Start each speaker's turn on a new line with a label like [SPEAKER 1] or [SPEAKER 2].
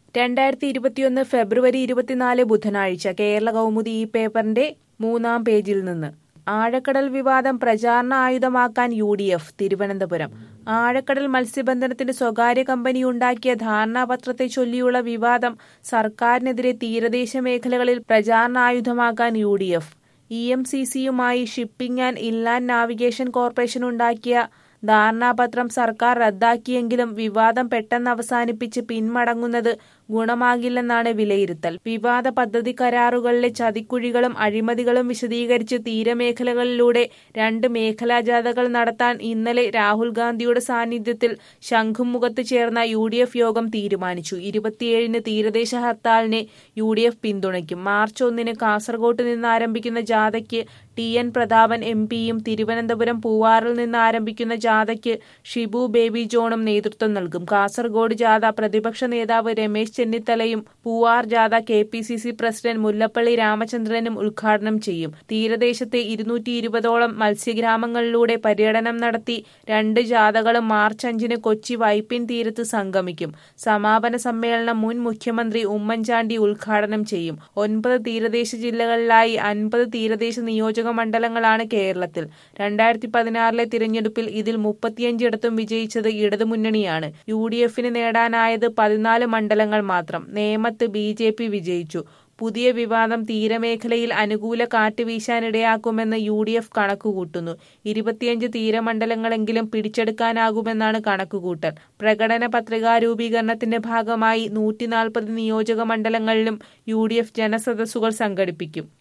[SPEAKER 1] രണ്ടായിരത്തി ഇരുപത്തിയൊന്ന് ഫെബ്രുവരി ഇരുപത്തിനാല് ബുധനാഴ്ച കേരള കൗമുദി ഈ പേപ്പറിന്റെ മൂന്നാം പേജിൽ നിന്ന് ആഴക്കടൽ വിവാദം പ്രചാരണ ആയുധമാക്കാൻ യു ഡി എഫ് തിരുവനന്തപുരം ആഴക്കടൽ മത്സ്യബന്ധനത്തിന് സ്വകാര്യ കമ്പനി ഉണ്ടാക്കിയ ധാരണാപത്രത്തെ ചൊല്ലിയുള്ള വിവാദം സർക്കാരിനെതിരെ തീരദേശ മേഖലകളിൽ പ്രചാരണായുധമാക്കാൻ U D F E M C സിയുമായി shipping and inland navigation corporation ഉണ്ടാക്കിയ ധാരണാപത്രം സർക്കാർ റദ്ദാക്കിയെങ്കിലും വിവാദം പെട്ടെന്ന് അവസാനിപ്പിച്ച് പിന്മടങ്ങുന്നത് ഗുണമാകില്ലെന്നാണ് വിലയിരുത്തൽ വിവാദ പദ്ധതി കരാറുകളിലെ ചതിക്കുഴികളും അഴിമതികളും വിശദീകരിച്ച് തീരമേഖലകളിലൂടെ രണ്ട് മേഖലാ ജാഥകൾ നടത്താൻ ഇന്നലെ രാഹുൽ ഗാന്ധിയുടെ സാന്നിധ്യത്തിൽ ശംഖുമുഖത്ത് ചേർന്ന യു ഡി എഫ് യോഗം തീരുമാനിച്ചു ഇരുപത്തിയേഴിന് തീരദേശ ഹർത്താലിനെ യു ഡി എഫ് പിന്തുണയ്ക്കും മാർച്ച് ഒന്നിന് കാസർഗോട്ട് നിന്ന് ആരംഭിക്കുന്ന ജാഥയ്ക്ക് ടി എൻ പ്രതാപൻ എം പിയും തിരുവനന്തപുരം പൂവാറിൽ നിന്ന് ആരംഭിക്കുന്ന ജാഥയ്ക്ക് ഷിബു ബേബി ജോണും നേതൃത്വം നൽകും കാസർഗോഡ് ജാഥ പ്രതിപക്ഷ നേതാവ് രമേശ് ചെന്നിത്തലയും പൂവാർ ജാഥ K P C C president Mullappally രാമചന്ദ്രനും ഉദ്ഘാടനം ചെയ്യും തീരദേശത്തെ ഇരുന്നൂറ്റി ഇരുപതോളം മത്സ്യഗ്രാമങ്ങളിലൂടെ പര്യടനം നടത്തി രണ്ട് ജാഥകളും മാർച്ച് അഞ്ചിന് കൊച്ചി വൈപ്പിൻ തീരത്ത് സംഗമിക്കും സമാപന സമ്മേളനം മുൻ മുഖ്യമന്ത്രി ഉമ്മൻചാണ്ടി ഉദ്ഘാടനം ചെയ്യും ഒൻപത് തീരദേശ ജില്ലകളിലായി അൻപത് തീരദേശ നിയോജക മണ്ഡലങ്ങളാണ് കേരളത്തിൽ രണ്ടായിരത്തി പതിനാറിലെ തിരഞ്ഞെടുപ്പിൽ ഇതിൽ മുപ്പത്തിയഞ്ചിടത്തും വിജയിച്ചത് ഇടതുമുന്നണിയാണ് യു ഡി എഫിന് നേടാനായത് പതിനാല് മണ്ഡലങ്ങൾ മാത്രം നേമത്ത് ബി ജെ പി വിജയിച്ചു പുതിയ വിവാദം തീരമേഖലയിൽ അനുകൂല കാറ്റ് വീശാനിടയാക്കുമെന്ന് യു ഡി എഫ് കണക്കുകൂട്ടുന്നു ഇരുപത്തിയഞ്ച് തീരമണ്ഡലങ്ങളെങ്കിലും പിടിച്ചെടുക്കാനാകുമെന്നാണ് കണക്കുകൂട്ടൽ പ്രകടന പത്രികാ രൂപീകരണത്തിന്റെ ഭാഗമായി നൂറ്റിനാൽപ്പത് നിയോജക മണ്ഡലങ്ങളിലും യു ഡി എഫ് ജനസദസ്സുകൾ സംഘടിപ്പിക്കും